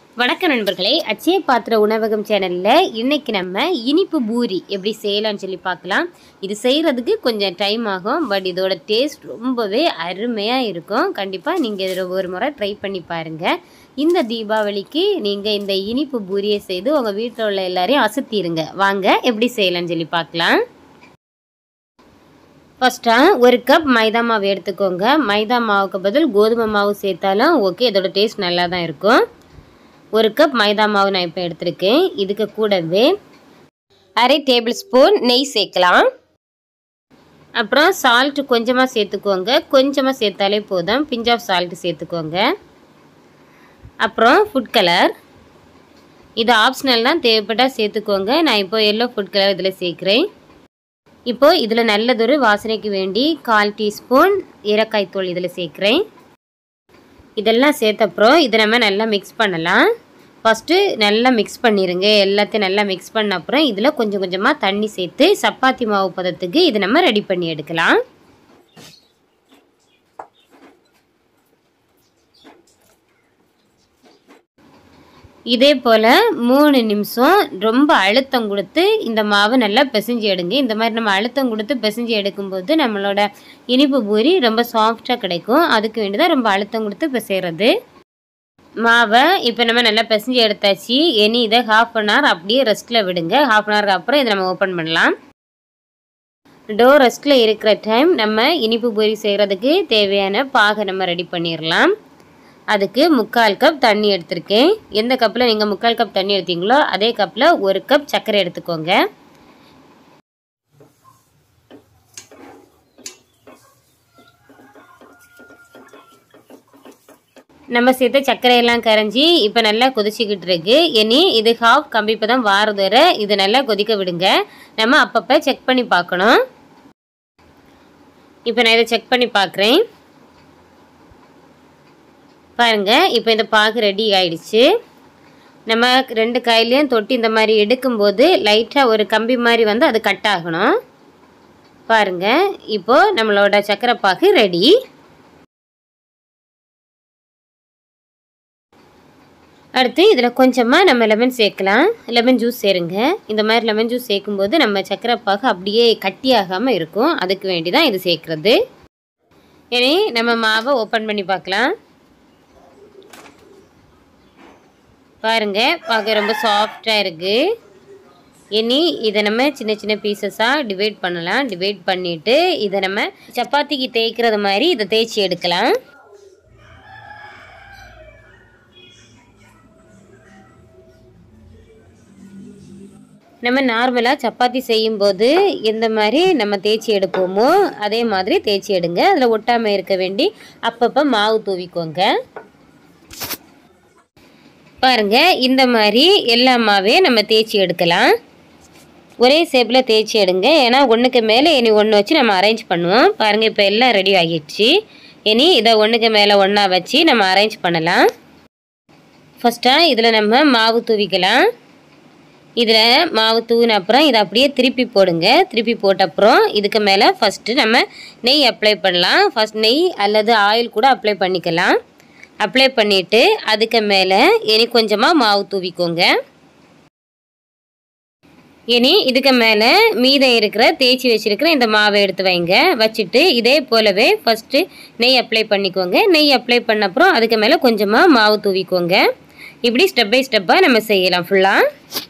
வணக்கம் நண்பர்களே அச்சய பாத்திர உணவகம் சேனலில் இன்னைக்கு நம்ம இனிப்பு பூரி எப்படி செய்யலாம்னு சொல்லி பார்க்கலாம் இது செய்கிறதுக்கு கொஞ்சம் டைம் ஆகும் பட் இதோட டேஸ்ட் ரொம்பவே அருமையாக இருக்கும் கண்டிப்பாக நீங்கள் இதில் ஒரு முறை ட்ரை பண்ணி பாருங்கள் இந்த தீபாவளிக்கு நீங்கள் இந்த இனிப்பு பூரியை செய்து உங்கள் வீட்டில் உள்ள எல்லாரையும் அசத்திடுங்க வாங்க எப்படி செய்யலாம்னு சொல்லி பார்க்கலாம் ஃபஸ்ட்டாக ஒரு கப் மைதா மாவு எடுத்துக்கோங்க மைதா மாவுக்கு பதில் கோதுமை மாவு சேர்த்தாலும் ஓகே இதோட டேஸ்ட் நல்லா தான் இருக்கும் ஒரு கப் மைதா மாவு நான் இப்போ எடுத்திருக்கேன் இதுக்கு கூடவே அரை டேபிள் ஸ்பூன் நெய் சேர்க்கலாம் அப்புறம் சால்ட்டு கொஞ்சமாக சேர்த்துக்கோங்க கொஞ்சமாக சேர்த்தாலே போதும் பிஞ்ச் ஆஃப் சால்ட்டு சேர்த்துக்கோங்க அப்புறம் ஃபுட் கலர் இது ஆப்ஷனல் தான் தேவைப்பட்டால் சேர்த்துக்கோங்க நான் இப்போ எல்லோ ஃபுட் கலர் இதில் சேர்க்குறேன் இப்போது இதில் நல்லதொரு வாசனைக்கு வேண்டி கால் டீஸ்பூன் ஏலக்காய் தூள் இதில் சேர்க்குறேன் இதெல்லாம் சேர்த்தப்புறம் இதை நம்ம நல்லா மிக்ஸ் பண்ணலாம் ஃபஸ்ட்டு நல்லா மிக்ஸ் பண்ணிடுங்க எல்லாத்தையும் நல்லா மிக்ஸ் பண்ண அப்புறம் இதில் கொஞ்சம் கொஞ்சமாக தண்ணி சேர்த்து சப்பாத்தி மாவு பதத்துக்கு இது நம்ம ரெடி பண்ணி எடுக்கலாம் இதே போல் மூணு நிமிஷம் ரொம்ப அழுத்தம் கொடுத்து இந்த மாவை நல்லா பிசைஞ்சு எடுங்க இந்த மாதிரி நம்ம அழுத்தம் கொடுத்து பிசைஞ்சு எடுக்கும்போது நம்மளோட இனிப்பு பூரி ரொம்ப சாஃப்டாக கிடைக்கும் அதுக்கு வேண்டி தான் ரொம்ப அழுத்தம் கொடுத்து பிசைகிறது மாவை இப்போ நம்ம நல்லா பிசைஞ்சு எடுத்தாச்சு இனி இதை ஹாஃப் அன் ஹவர் அப்படியே ரெஸ்ட்டில் விடுங்க ஹாஃப் அன் ஹவருக்கு அப்புறம் இதை நம்ம ஓப்பன் பண்ணலாம் டோ ரெஸ்ட்டில் இருக்கிற டைம் நம்ம இனிப்பு பூரி செய்கிறதுக்கு தேவையான பாகை நம்ம ரெடி பண்ணிடலாம் அதுக்கு முக்கால் கப் தண்ணி எடுத்திருக்கேன் எந்த கப்பில் நீங்கள் முக்கால் கப் தண்ணி எடுத்தீங்களோ அதே கப்பில் ஒரு கப் சர்க்கரை எடுத்துக்கோங்க நம்ம சேர்த்த சர்க்கரையெல்லாம் கரைஞ்சி இப்போ நல்லா கொதிச்சிக்கிட்டு இருக்கு இனி இது ஹாஃப் கம்பி இப்போ தான் வாரது வரை இது நல்லா கொதிக்க விடுங்க நம்ம அப்பப்போ செக் பண்ணி பார்க்கணும் இப்போ நான் இதை செக் பண்ணி பார்க்குறேன் பாருங்க இப்போ இந்த பாகு ரெடி ஆயிடுச்சு நம்ம ரெண்டு காயிலையும் தொட்டி இந்த மாதிரி எடுக்கும்போது லைட்டாக ஒரு கம்பி மாதிரி வந்து அது கட் ஆகணும் பாருங்க இப்போ நம்மளோட சக்கரை பாகு ரெடி அடுத்து இதில் கொஞ்சமாக நம்ம லெமன் சேர்க்கலாம் லெமன் ஜூஸ் சேருங்க இந்த மாதிரி லெமன் ஜூஸ் சேர்க்கும்போது நம்ம சக்கரை பாகு அப்படியே கட்டியாகாமல் இருக்கும் அதுக்கு வேண்டி தான் இது சேர்க்குறது இனி நம்ம மாவை ஓப்பன் பண்ணி பார்க்கலாம் பாருங்க பார்க்க ரொம்ப சாஃப்டாக இருக்குது இனி இதை நம்ம சின்ன சின்ன பீசஸாக டிவைட் பண்ணலாம் டிவைட் பண்ணிவிட்டு இதை நம்ம சப்பாத்திக்கு தேய்க்கிறது மாதிரி இதை தேய்ச்சி எடுக்கலாம் நம்ம நார்மலாக சப்பாத்தி செய்யும்போது எந்த மாதிரி நம்ம தேய்ச்சி எடுப்போமோ அதே மாதிரி தேய்ச்சி எடுங்க அதில் ஒட்டாமல் இருக்க வேண்டி அப்பப்போ மாவு தூவிக்கோங்க பாருங்க இந்த மாதிரி எல்லா மாவையும் நம்ம தேய்ச்சி எடுக்கலாம் ஒரே ஷேப்பில் தேய்ச்சி எடுங்க ஏன்னா ஒன்றுக்கு மேலே இனி ஒன்று வச்சு நம்ம அரேஞ்ச் பண்ணுவோம் பாருங்கள் இப்போ எல்லாம் ரெடி ஆகிடுச்சு இனி இதை ஒன்றுக்கு மேலே ஒன்றா வச்சு நம்ம அரேஞ்ச் பண்ணலாம் ஃபஸ்ட்டாக இதில் நம்ம மாவு தூவிக்கலாம் இதில் மாவு தூவின அப்புறம் இதை அப்படியே திருப்பி போடுங்க திருப்பி போட்ட அப்புறம் இதுக்கு மேலே ஃபஸ்ட்டு நம்ம நெய் அப்ளை பண்ணலாம் ஃபஸ்ட் நெய் அல்லது ஆயில் கூட அப்ளை பண்ணிக்கலாம் அப்ளை பண்ணிவிட்டு அதுக்கு மேலே இனி கொஞ்சமாக மாவு தூவிக்கோங்க இனி இதுக்கு மேலே மீதம் இருக்கிற தேய்ச்சி வச்சுருக்கிற இந்த மாவை எடுத்து வைங்க வச்சுட்டு இதே போலவே ஃபஸ்ட்டு நெய் அப்ளை பண்ணிக்கோங்க நெய் அப்ளை பண்ண அப்புறம் அதுக்கு மேலே கொஞ்சமாக மாவு தூவிக்கோங்க இப்படி ஸ்டெப் பை ஸ்டெப்பாக நம்ம செய்யலாம் ஃபுல்லாக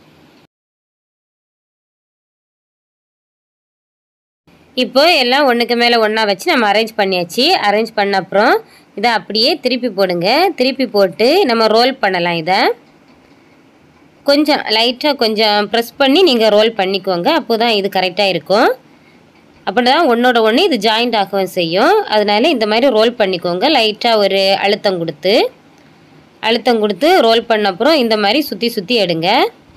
இப்போ எல்லாம் ஒன்றுக்கு மேலே ஒன்றா வச்சு நம்ம அரேஞ்ச் பண்ணியாச்சு அரேஞ்ச் பண்ண அப்புறம் இதை அப்படியே திருப்பி போடுங்க திருப்பி போட்டு நம்ம ரோல் பண்ணலாம் இதை கொஞ்சம் லைட்டாக கொஞ்சம் ப்ரெஸ் பண்ணி நீங்கள் ரோல் பண்ணிக்கோங்க அப்போ தான் இது கரெக்டாக இருக்கும் அப்படி தான் ஒன்றோட ஒன்று இது ஜாயிண்ட் ஆகவும் செய்யும் அதனால இந்த மாதிரி ரோல் பண்ணிக்கோங்க லைட்டாக ஒரு அழுத்தம் கொடுத்து அழுத்தம் கொடுத்து ரோல் பண்ண அப்புறம் இந்த மாதிரி சுற்றி சுற்றி எடுங்க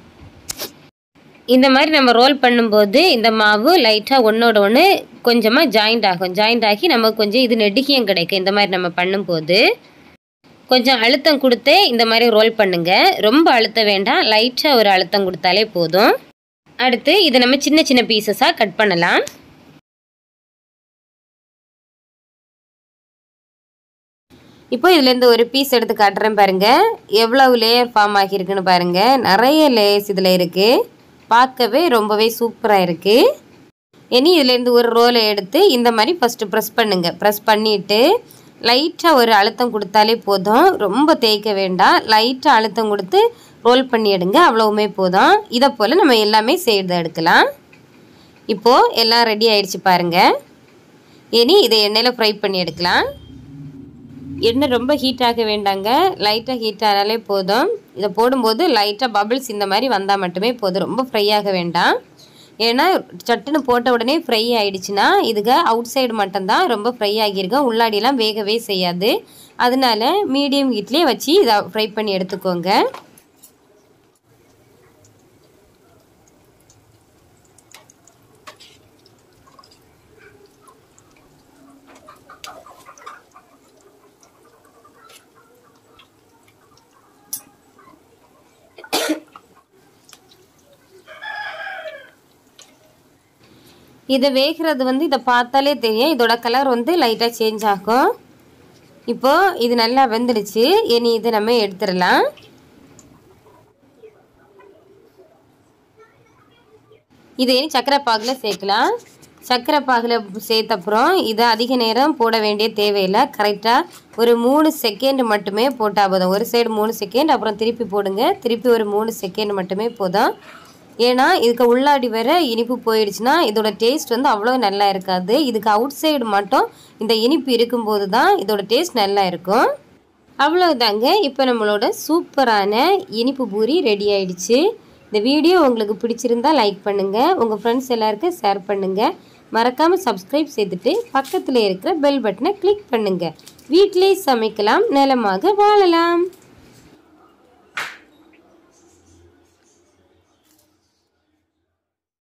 இந்த மாதிரி நம்ம ரோல் பண்ணும்போது இந்த மாவு லைட்டாக ஒன்றோட ஒன்று கொஞ்சமாக ஜாயிண்ட் ஆகும் ஜாயிண்ட் ஆகி நமக்கு கொஞ்சம் இது நெடுகியம் கிடைக்கும் இந்த மாதிரி நம்ம பண்ணும்போது கொஞ்சம் அழுத்தம் கொடுத்தே இந்த மாதிரி ரோல் பண்ணுங்க ரொம்ப அழுத்த வேண்டாம் லைட்டாக ஒரு அழுத்தம் கொடுத்தாலே போதும் அடுத்து இதை நம்ம சின்ன சின்ன பீசஸாக கட் பண்ணலாம் இப்போ இதுலேருந்து ஒரு பீஸ் எடுத்து காட்டுறேன் பாருங்க எவ்வளவு லேயர் ஃபார்ம் ஆகியிருக்குன்னு பாருங்க நிறைய லேயர்ஸ் இதில் இருக்குது பார்க்கவே ரொம்பவே சூப்பராக இருக்குது இனி இதுலேருந்து ஒரு ரோலை எடுத்து இந்த மாதிரி ஃபஸ்ட்டு ப்ரெஸ் பண்ணுங்க ப்ரெஸ் பண்ணிவிட்டு லைட்டாக ஒரு அழுத்தம் கொடுத்தாலே போதும் ரொம்ப தேய்க்க வேண்டாம் லைட்டாக அழுத்தம் கொடுத்து ரோல் பண்ணி எடுங்க அவ்வளவுமே போதும் இதை போல் நம்ம எல்லாமே செய்து எடுக்கலாம் இப்போது எல்லாம் ரெடி ஆயிடுச்சு பாருங்கள் இனி இதை எண்ணெயில் ஃப்ரை பண்ணி எடுக்கலாம் எண்ணெய் ரொம்ப ஹீட் ஆக வேண்டாங்க லைட்டாக ஹீட் ஆனாலே போதும் இதை போடும்போது லைட்டாக பபிள்ஸ் இந்த மாதிரி வந்தால் மட்டுமே போதும் ரொம்ப ஃப்ரை ஆக வேண்டாம் ஏன்னா சட்டுன்னு போட்ட உடனே ஃப்ரை ஆயிடுச்சுன்னா இதுக்கு அவுட் சைடு மட்டும்தான் ரொம்ப ஃப்ரை ஆகியிருக்கும் உள்ளாடியெல்லாம் வேகவே செய்யாது அதனால மீடியம் ஹீட்லேயே வச்சு இதை ஃப்ரை பண்ணி எடுத்துக்கோங்க இதை வேகிறது வந்து இதை பார்த்தாலே தெரியும் இதோட கலர் வந்து லைட்டாக சேஞ்ச் ஆகும் இப்போ இது நல்லா வெந்துடுச்சு இனி இதை நம்ம எடுத்துடலாம் இதை இனி சக்கரை பாகில் சேர்க்கலாம் சக்கரை பாகில் சேர்த்த அப்புறம் இதை அதிக நேரம் போட வேண்டிய தேவையில்லை கரெக்டாக ஒரு மூணு செகண்ட் மட்டுமே போட்டால் போதும் ஒரு சைடு மூணு செகண்ட் அப்புறம் திருப்பி போடுங்க திருப்பி ஒரு மூணு செகண்ட் மட்டுமே போதும் ஏன்னா இதுக்கு உள்ளாடி வர இனிப்பு போயிடுச்சுன்னா இதோட டேஸ்ட் வந்து அவ்வளோ நல்லா இருக்காது இதுக்கு அவுட் சைடு மட்டும் இந்த இனிப்பு இருக்கும்போது தான் இதோட டேஸ்ட் நல்லா இருக்கும் அவ்வளோதாங்க இப்போ நம்மளோட சூப்பரான இனிப்பு பூரி ரெடி ஆயிடுச்சு இந்த வீடியோ உங்களுக்கு பிடிச்சிருந்தா லைக் பண்ணுங்கள் உங்கள் ஃப்ரெண்ட்ஸ் எல்லாருக்கும் ஷேர் பண்ணுங்கள் மறக்காமல் சப்ஸ்கிரைப் செய்துட்டு பக்கத்தில் இருக்கிற பெல் பட்டனை கிளிக் பண்ணுங்கள் வீட்டிலே சமைக்கலாம் நலமாக வாழலாம்